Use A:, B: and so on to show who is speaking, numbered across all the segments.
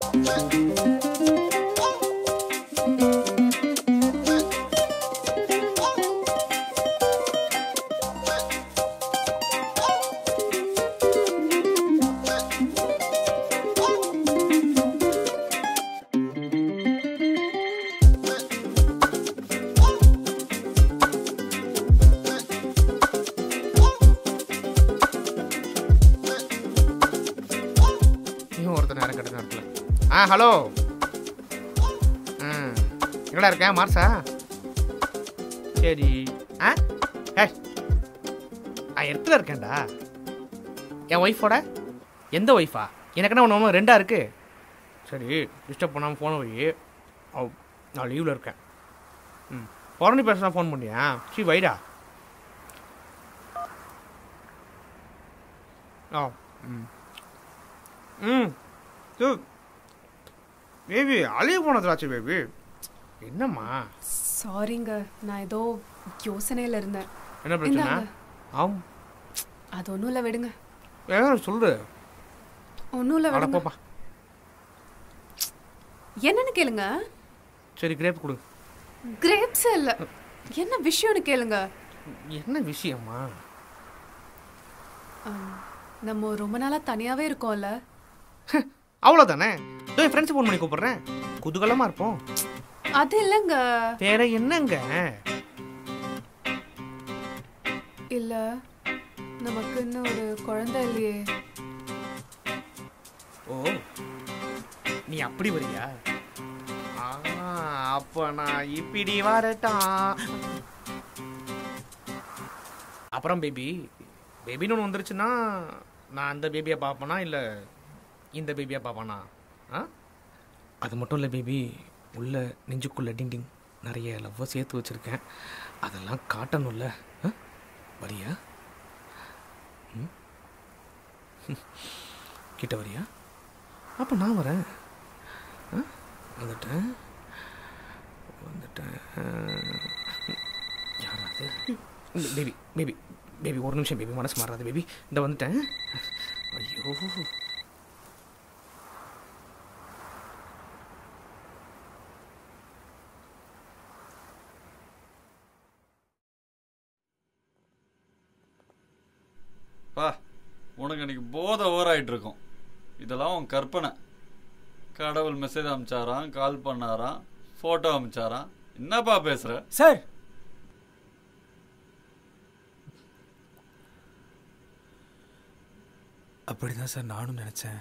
A: இவன் ஒருத்தர் நேரம் கட்ட நேரத்தில் ஆ ஹலோ ம் எங்கடா இருக்கேன் மார்ஸா சரி ஆ ஏ ஆ இடத்துல இருக்கேன்டா என் ஒய்ஃபோட எந்த ஒய்ஃபா எனக்கு என்ன ஒன்று ரெண்டா இருக்கு சரி டிஸ்டர்ப் பண்ணாமல் ஃபோனை வை அவ் நான் லீவில் இருக்கேன் ம் புறணி பேச ஃபோன் பண்ணியா சி வைடா ஆ ம் ம் இது பேபி அழிய போனதுலாச்சு பேபி என்னம்மா
B: சாரிங்க நான் ஏதோ யோசனையில் இருந்தேன்
A: என்ன பிரச்சனை
B: இந்தாங்க.
A: ஆம்
B: அது ஒன்றும் இல்லை விடுங்க
A: வேற சொல்லு
B: ஒன்றும் இல்லை
A: அட
B: விடுங்க
A: போப்பா
B: என்னன்னு கேளுங்க
A: சரி கிரேப் கொடு
B: கிரேப்ஸ் இல்லை என்ன விஷயம்னு கேளுங்க
A: என்ன விஷயம்மா
B: ஆம், நம்ம ரொம்ப நாளாக தனியாகவே இருக்கோம்ல
A: அவ்வளோதானே இதோ என் ஃப்ரெண்ட்ஸ் ஃபோன் பண்ணி கூப்பிட்றேன் குதூகலமாக இருப்போம்
B: அது இல்லைங்க
A: வேற என்னங்க
B: இல்லை நமக்கு இன்னும் ஒரு குழந்தை இல்லையே
A: ஓ நீ அப்படி வரியா ஆ அப்போ நான் இப்படி வரட்டா அப்புறம் பேபி பேபின்னு ஒன்று வந்துருச்சுன்னா நான் அந்த பேபியை பார்ப்பேனா இல்லை இந்த பேபியை பார்ப்பேனா ஆ அது மட்டும் இல்லை பேபி உள்ள நெஞ்சுக்குள்ள டிங் டிங் நிறைய லவ்வை சேர்த்து வச்சுருக்கேன் அதெல்லாம் காட்டணும்ல ஆ? வரியா ம்? கிட்ட வரியா அப்போ நான் வரேன் ஆ? வந்துட்டேன் வந்துட்டேன் யாராவது பேபி பேபி பேபி ஒரு நிமிஷம் பேபி மனசு மாறாது பேபி இந்த வந்துட்டேன் ஐயோ
C: பா உனக்கு இன்னைக்கு போதை ஓவராயிட்டு இருக்கும் இதெல்லாம் உன் கற்பனை கடவுள் மெசேஜ் அனுப்பிச்சாராம் கால் பண்ணாராம் ஃபோட்டோ அனுப்பிச்சாராம் என்னப்பா பேசுற
D: சார் அப்படிதான் சார் நானும் நினைச்சேன்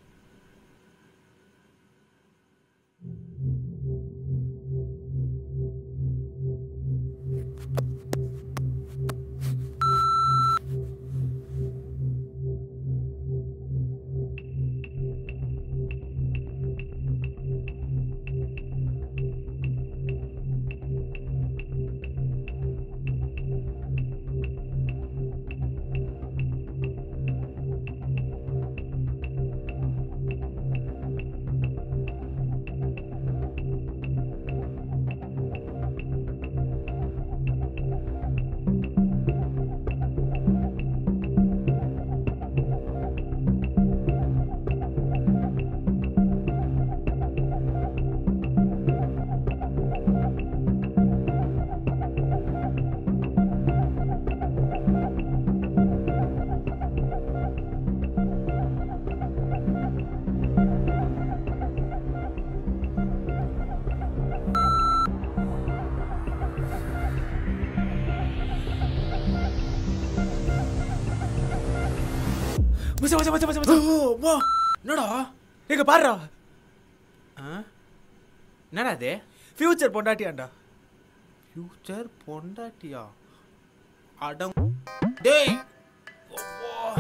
D: மச்சான் மச்சான் மச்சான் மச்சான்
E: ஓ வா என்னடா
D: எங்க பாருடா
E: ஆ? என்னடா அது
D: ஃபியூச்சர் பொண்டாட்டியாண்டா
E: ஃபியூச்சர் பொண்டாட்டியா அடம் டேய் அப்பா.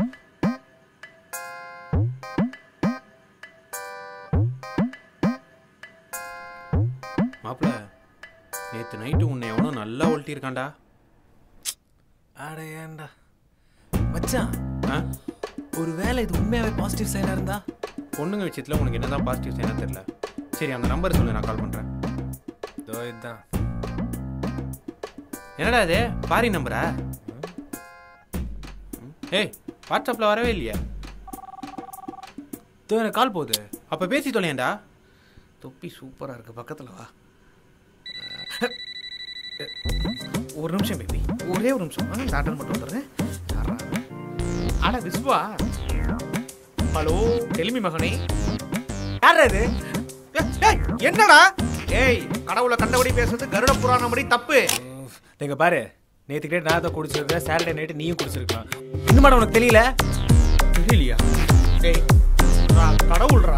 E: மாப்பிள நேத்து நைட்டு உன்னை எவனோ நல்லா ஒழட்டியிருக்கான்டா
D: அட ஏன்டா மச்சான்
E: ஆ?
D: ஒருவேளை இது உண்மையாவே பாசிட்டிவ் சைனா இருந்தா
E: பொண்ணுங்க விஷயத்துல உனக்கு என்னதான் பாசிட்டிவ்ஸ் என்ன தெரியல சரி அந்த நம்பர் சொல்லு நான் கால் பண்றேன்
D: இதோ இதுதான்
E: என்னடா இது பாரி நம்பரா ஏய் வாட்ஸ்அப்பில் வரவே இல்லையா
D: இதோ எனக்கு கால் போகுது
E: அப்போ பேசி தொலையேன்டா
A: தொப்பி சூப்பராக இருக்கு பக்கத்தில் வா ஒரு நிமிஷம் பேபி ஒரே ஒரு நிமிஷம் நான் அட்டன் மட்டும் வந்துடுறேன் யாரா அது? அட விஸ்வா ஹலோ டெலிமி மகனே
D: யார் அது
A: ஏய், ஏய், என்னடா ஏய் கடவுளை கண்டபடி பேசுறது கருட புராணம் படி தப்பு
D: நீங்க பாரு நேற்றுக்கிட்டே நான் தான் குடிச்சிருக்கேன் சாட்டர்டே நைட்டு நீயும் குடிச்சிருக்கலாம் இன்னும் மேடம் உனக்கு தெரியல
A: தெரியலையா ஏய் நான் கடவுள்ரா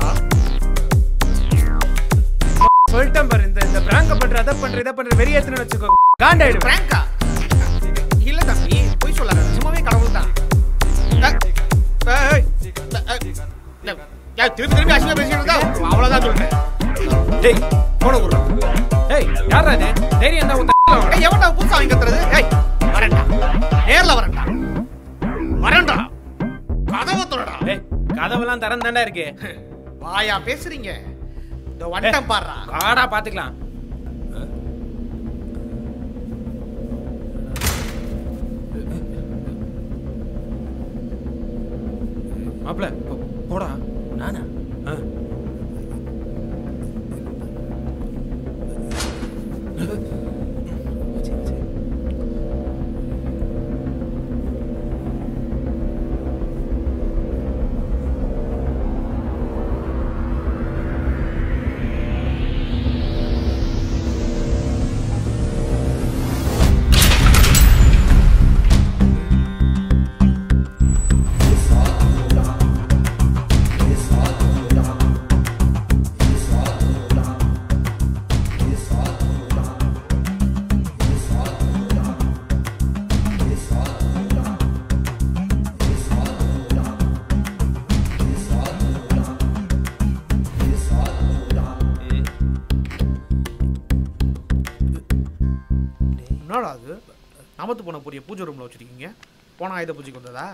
D: சொல்லிட்டேன் பாரு இந்த இந்த பிராங்க பண்ற அதை பண்ற இதை பண்ற வெறிய ஏத்துன்னு வச்சுக்கோ காண்டாயிடு
A: பிராங்கா இல்ல தம்பி போய் சொல்லாத சும்மாவே கடவுள் தான் திருப்பி திருப்பி அசிங்க பேசிட்டு இருந்தா அவ்வளவுதான் சொல்றேன்
D: டேய்
A: போன விடுறா
D: டேய் யாரா அது தைரியம் தான் உன்
A: ஏய் எவன்டா புதுசா வாங்கி கத்துறது ஏய் வரேன்டா நேர்ல வரேன்டா வரேன்டா கதவை தொடடா
D: டேய் கதவெல்லாம் திறந்து தாண்டா இருக்கு
A: வாயா பேசுறீங்க இந்த வண்டம் பாடுறா
D: காடா பாத்துக்கலாம்
E: மாப்பிள போடா
D: நானா
E: ஆ
A: என்னடா அது நாமத்து போன பொரிய பூஜை ரூம்ல வச்சிருக்கீங்க போன ஆயுத பூஜைக்கு வந்ததா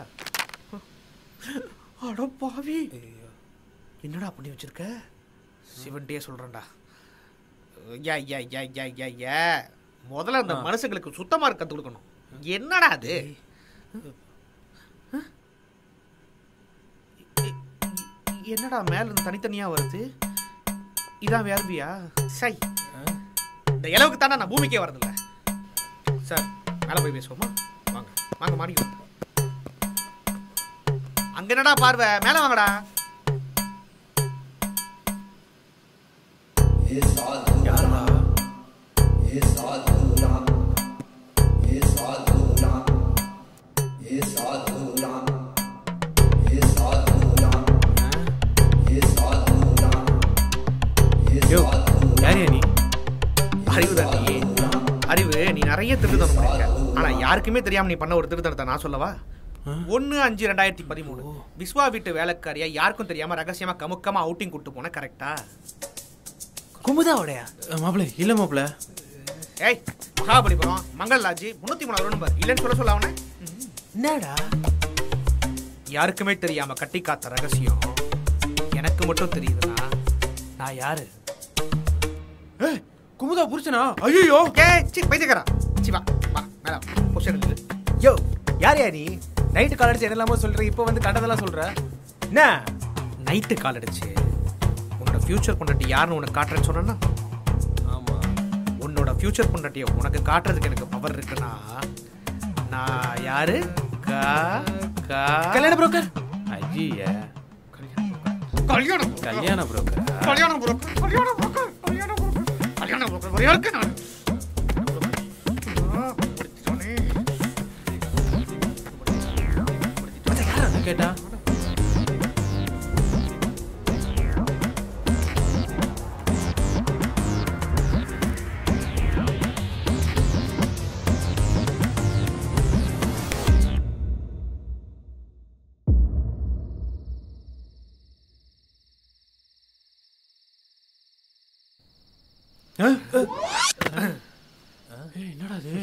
A: அட பாவி என்னடா பண்ணி வச்சிருக்க சிவன்டே சொல்றேன்டா யா யா யா யா யா யா முதல்ல அந்த மனுஷங்களுக்கு சுத்தமா இருக்க கத்து கொடுக்கணும் என்னடா அது எ- எ- என்னடா மேல இருந்து தனித்தனியா வருது இதான் வேள்வியா சை இந்த இளவுக்கு தானே நான் பூமிக்கே வரதில்ல சார் மேலே போய் பேசுவோமா வாங்க வாங்க மாடிக்கு அங்க என்னடா பார்வை மேலே வாங்கடா
D: யாரா
E: யோ யாரியா நீ
A: அறிவு தான் நீ அறிவு நீ நிறைய திருத்தனம் பண்ணிருக்க ஆனா யாருக்குமே தெரியாம நீ பண்ண ஒரு திருத்தனத்தை நான் சொல்லவா ஒன்னு அஞ்சு ரெண்டாயிரத்தி பதிமூணு விஸ்வா வீட்டு வேலைக்காரியா யாருக்கும் தெரியாம ரகசியமா கமுக்கமா அவுட்டிங் கூட்டு போன கரெக்டா
D: குமுதா உடையா
E: மாப்பிள இல்லை மாப்பிள
A: ஏய் மகாபலிபுரம் மங்கள் லாட்ஜி முன்னூத்தி மூணாவது நம்பர் இல்லைன்னு சொல்ல சொல்ல அவனை
D: என்னடா
A: யாருக்குமே தெரியாம கட்டி காத்த ரகசியம் எனக்கு மட்டும் தெரியுதுன்னா நான் யாரு
E: ஏய் குமுதா புரிச்சனா ஐயோ
A: ஏ சி பைத்தியக்காரா சி வா வா மேல பொசிஷன் இருக்கு
D: யோ யார் யா நீ நைட்டு கால் அடிச்சு என்னலாமோ சொல்ற இப்போ வந்து கண்டதெல்லாம் சொல்ற என்ன
A: நைட்டு கால் அடிச்சு உன்னோட ஃபியூச்சர் பொண்டாட்டி யாருன்னு உனக்கு காட்டுறேன்னு சொன்னேன்னா
D: ஆமா
A: உன்னோட ஃபியூச்சர் பொண்டாட்டியை உனக்கு காட்டுறதுக்கு எனக்கு பவர் இருக்குன்னா நான் யாரு கா கா
D: கல்யாண புரோக்கர்
E: ஐய
A: கல்யாணம்
E: கல்யாண புரோக்கர்
A: கல்யாணம் புரோக்கர் கல்யாணம் புரோக்கர் கல்யாணம் புரோக்கர் கல்யாணம் புரோக்கர் ஒரே இருக்கு நான் ஆ, பிடிச்சிட்டோனே.
E: கேட்டா ஏய், என்னடா இது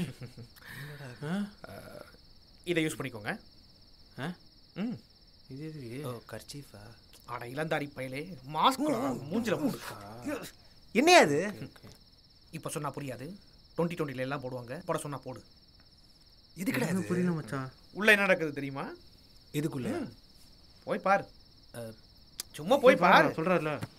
A: இதை யூஸ் பண்ணிக்கோங்க
E: ஆ?
A: ம்
E: இது எதுக்கு
D: ஓ கர்ச்சீஃபா
A: அட இளந்தாரி பயலே மாஸ்க் மூஞ்சில போடு
D: என்னையா அது
A: இப்போ சொன்னா புரியாது டுவெண்ட்டி டுவெண்ட்டில எல்லாம் போடுவாங்க போட சொன்னா போடு
D: இதுக்குடா இது
E: புரியல மச்சான்
A: உள்ள என்ன நடக்குது தெரியுமா
D: இதுக்குள்ள
A: போய் பாரு சும்மா போய் பாரு
E: சொல்றாருல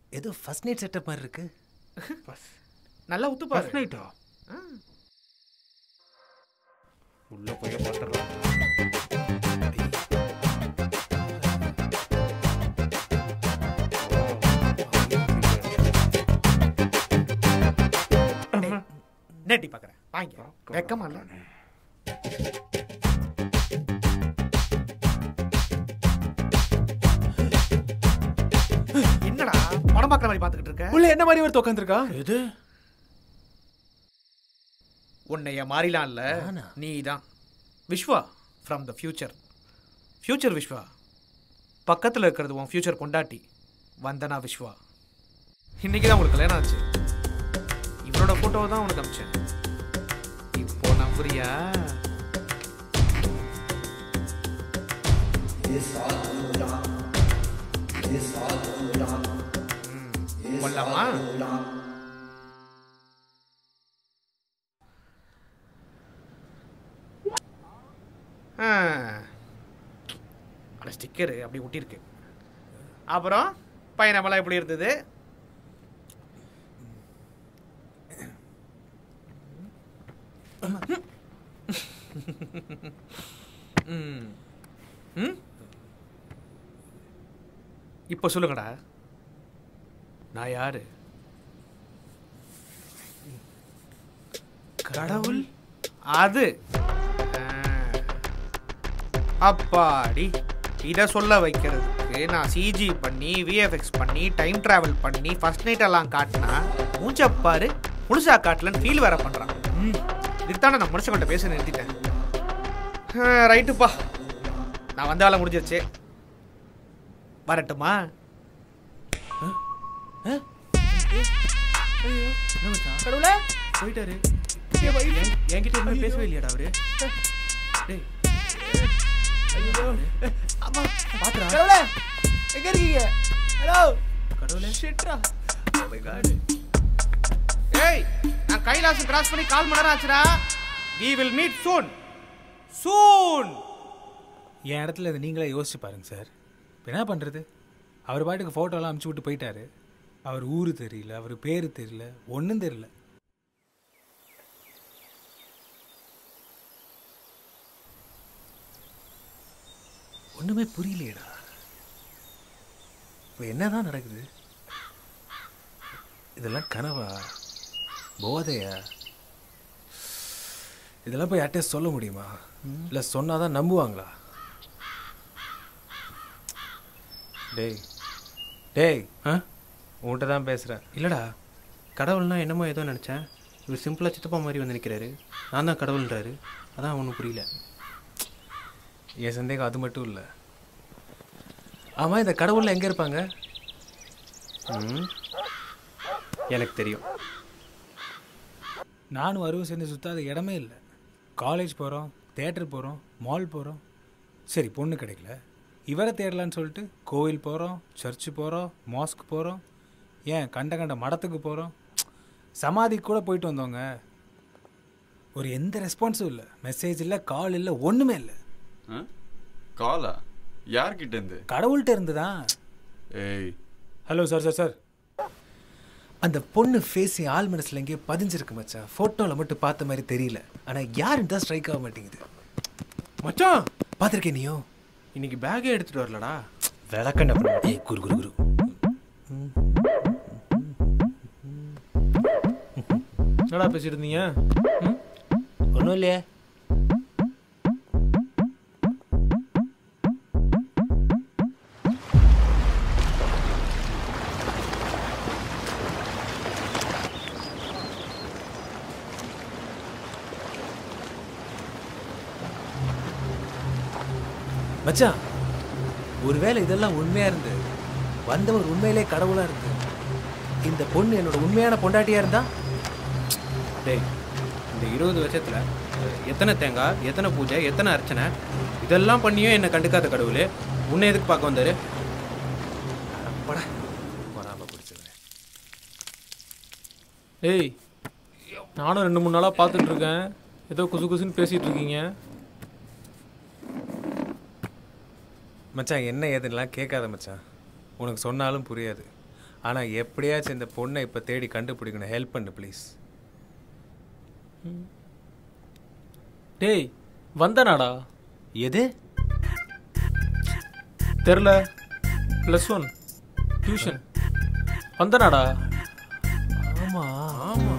D: ஏதோ ஃபர்ஸ்ட் நைட் செட்டப் மாதிரி இருக்கு
A: நல்லா உத்து பாரு
E: நைட்டா உள்ள போய் பார்த்துடலாம்
A: நேட்டி பார்க்குறேன் வாங்க வெக்கமா இல்லை என்னடா படம் பார்க்குற மாதிரி பார்த்துக்கிட்டு இருக்க
D: உள்ள என்ன மாதிரி ஒருத்த உட்காந்துருக்கா
E: எது
A: உன்னைய மாறிலாம் இல்ல
D: நானா?
A: நீ தான் Vishwa from the future future Vishwa பக்கத்தில் இருக்கிறது உன் ஃபியூச்சர் கொண்டாட்டி வந்தனா விஸ்வா இன்னைக்கு தான் உங்களுக்கு கல்யாணம் ஆச்சு இவரோட ஃபோட்டோவை தான் உனக்கு அமிச்சேன் இப்போ நம்புறியா ம், கொல்லாமா அந்த ஸ்டிக்கரு அப்படி ஒட்டியிருக்கு அப்புறம் பையனமெல்லாம் எப்படி இருந்தது ம். ம்? இப்போ சொல்லுங்கடா நான் யாரு கடவுள் அது ஆ. அப்பாடி இதை சொல்ல வைக்கிறதுக்கு நான் சிஜி பண்ணி விஎஃப்எக்ஸ் பண்ணி டைம் டிராவல் பண்ணி ஃபர்ஸ்ட் நைட் எல்லாம் காட்டினா மூஞ்சப்பாரு முழுசா காட்டலன்னு ஃபீல் வேற பண்ணுறான் ம் இதுதானே நான் மனுஷங்கள்ட்ட பேச நிறுத்திட்டேன் ரைட்டுப்பா நான் வந்த வேலை முடிஞ்சிருச்சு வரட்டுமா
E: கடவுளே போயிட்டாரு என்- என்கிட்ட எதுவுமே பேசவே இல்லையாடா அவரு டேய் பாத்துடா
D: கடவுளே எங்க இருக்கீங்க ஹலோ
E: கடவுளே
D: ஷிட்ரா
A: ஏய் நான் கைலாசம் கிராஸ் பண்ணி கால் மணி நேரம் ஆச்சுடா we will meet soon soon
D: என் இடத்துல இதை நீங்களே யோசிச்சு பாருங்க சார் இப்போ என்ன பண்ணுறது அவர் பாட்டுக்கு ஃபோட்டோலாம் அமுச்சு விட்டு போயிட்டாரு அவர் ஊர் தெரியல அவர் பேர் தெரியல ஒன்றும் தெரியல ஒன்றுமே புரியலையேடா இப்போ என்னதான் நடக்குது இதெல்லாம் கனவா போதையா இதெல்லாம் போய் யார்கிட்டயும் சொல்ல முடியுமா இல்லை சொன்னாதான் நம்புவாங்களா டேய் டேய்
E: ஆ
D: உன்கிட்ட தான் பேசுகிறேன்
E: இல்லடா கடவுள்னா என்னமோ ஏதோ நினச்சேன் இவர் சிம்பிளாக சித்தப்பா மாதிரி வந்து நிற்கிறாரு நான் தான் கடவுள்ன்றாரு அதான் ஒன்றும் புரியல
D: என் சந்தேகம் அது மட்டும் இல்லை ஆமாம் இந்த கடவுளில் எங்கே இருப்பாங்க
E: ம் எனக்கு தெரியும்
D: நானும் அருவும் சேர்ந்து சுத்தாத இடமே இல்லை காலேஜ் போகிறோம் தேட்டர் போகிறோம் மால் போகிறோம் சரி பொண்ணு கிடைக்கல இவரை தேடலான்னு சொல்லிட்டு கோவில் போகிறோம் சர்ச்சு போகிறோம் மாஸ்க் போகிறோம் ஏன் கண்ட கண்ட மடத்துக்கு போகிறோம் சமாதிக்கு கூட போயிட்டு வந்தோங்க ஒரு எந்த ரெஸ்பான்ஸும் இல்லை மெசேஜ் இல்லை கால் இல்லை ஒன்றுமே இல்லை
C: ஆ? காலா யார்கிட்ட இருந்து
D: கடவுள்கிட்ட இருந்து தான்
C: ஏய்
D: ஹலோ சார் சார் சார் அந்த பொண்ணு ஃபேஸ் என் ஆள் மனசில் எங்கேயோ பதிஞ்சிருக்கு மச்சான் ஃபோட்டோவில் மட்டும் பார்த்த மாதிரி தெரியல ஆனால் யாருன்னு தான் ஸ்ட்ரைக் ஆக மாட்டேங்குது
E: மச்சான்
D: பார்த்துருக்கேன் நீயோ
E: இன்னைக்கு பேக்கே எடுத்துட்டு வரலடா
D: விளக்கண்ட ஏய் குரு குரு குரு
E: என்னடா பேசிட்டு இருந்தீங்க
D: ஒன்றும் இல்லையே மச்சான் ஒருவேளை இதெல்லாம் உண்மையா இருந்து வந்தவர் உண்மையிலே கடவுளா இருந்து இந்த பொண்ணு என்னோட உண்மையான பொண்டாட்டியா இருந்தா
E: டேய் இந்த இருபது வருஷத்துல அஹ், எத்தனை தேங்காய் எத்தனை பூஜை எத்தனை அர்ச்சனை இதெல்லாம் பண்ணியும் என்னை கண்டுக்காத கடவுளே உன்னை எதுக்கு பார்க்க வந்தாரு
D: படா வராம பிடிச்சிருவேன்
F: ஏய் நானும் ரெண்டு மூணு நாளாக பார்த்துட்டு இருக்கேன் ஏதோ குசு குசுன்னு பேசிட்டு இருக்கீங்க
D: மச்சான் என்ன ஏதுன்னெலாம் கேட்காத மச்சான் உனக்கு சொன்னாலும் புரியாது ஆனால் எப்படியாச்சும் இந்த பொண்ணை இப்போ தேடி கண்டுபிடிக்கணும் ஹெல்ப் பண்ணு ப்ளீஸ்
F: டேய் வந்தனாடா
D: எது
F: தெரில ப்ளஸ் ஒன் டியூஷன் வந்தனாடா ஆமா
D: ஆமா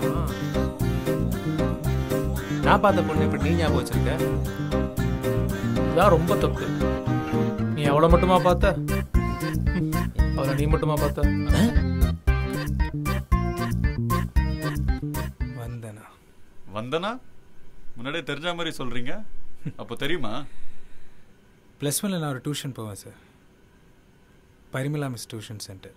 D: நான் பார்த்த பொண்ணு இப்படி நீ ஞாபகம் வச்சிருக்க
F: இதான் ரொம்ப தப்பு நீ அவளை மட்டுமா பார்த்த ம், அவளை நீ மட்டுமா பார்த்த
D: வந்தனா
C: வந்தனா முன்னாடியே தெரிஞ்ச மாதிரி சொல்றீங்க அப்போ தெரியுமா
D: ப்ளஸ் ஒன்ல நான் ஒரு டியூஷன் போவேன் sir Parimala miss tuition centre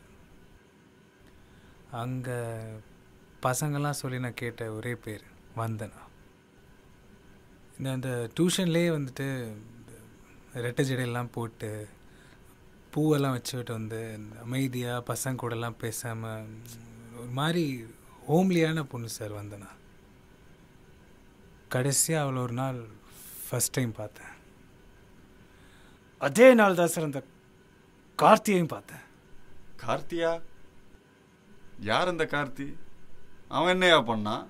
D: அங்கே பசங்கள்லாம் சொல்லி நான் கேட்ட ஒரே பேர் வந்தனா இந்த அந்த டியூஷன்லேயே வந்துட்டு ரெட்டை ஜடையெல்லாம் போட்டு பூவெல்லாம் வச்சுக்கிட்டு வந்து அமைதியாக பசங்க கூடலாம் பேசாமல் ஒரு மாதிரி ஹோம்லியான பொண்ணு சார் வந்தனா கடைசியாக அவளை ஒரு நாள் ஃபஸ்ட் டைம் பார்த்தேன் அதே நாள் தான் சார் அந்த கார்த்தியையும் பார்த்தேன்
C: கார்த்தியா யார் அந்த கார்த்தி அவன் என்னையா பண்ணான்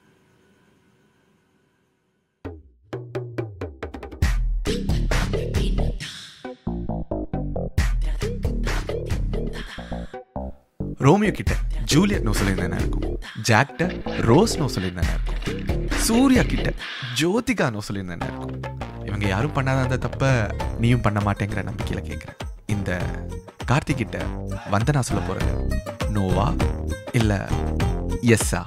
G: ரோமியோ கிட்ட ஜூலியட் நோ சொல்லியிருந்தேன் இருக்கும் ஜாக்ட ரோஸ் நோ சொல்லியிருந்தேன் இருக்கும் சூர்யா கிட்ட ஜோதிகா நோ சொல்லியிருந்தேன் இருக்கும் இவங்க யாரும் பண்ணாத அந்த தப்ப நீயும் பண்ண மாட்டேங்கிற நம்பிக்கையில கேட்குறேன் இந்த கார்த்திக் கிட்ட வந்தனா சொல்ல போறது நோவா இல்ல எஸ்ஸா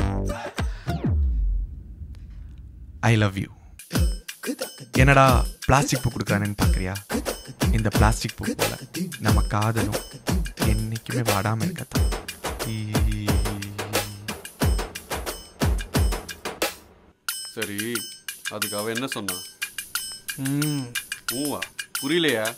G: ஐ லவ் யூ என்னடா பிளாஸ்டிக் பூ கொடுக்குறானேன்னு பார்க்குறியா இந்த பிளாஸ்டிக் பூ போல நம்ம காதலும் என்னைக்குமே வாடாம இருக்கத்தான் ஈ-
C: சரி அதுக்கு அவன் என்ன சொன்னான்
D: ம்
C: ஊவா புரியலையா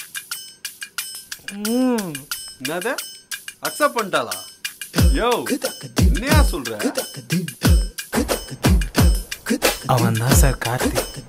D: ம்
C: என்னது அக்செப்ட் பண்ணிட்டாளா யோ என்னையா சொல்ற
D: அவன் தான் சார் கார்த்திக்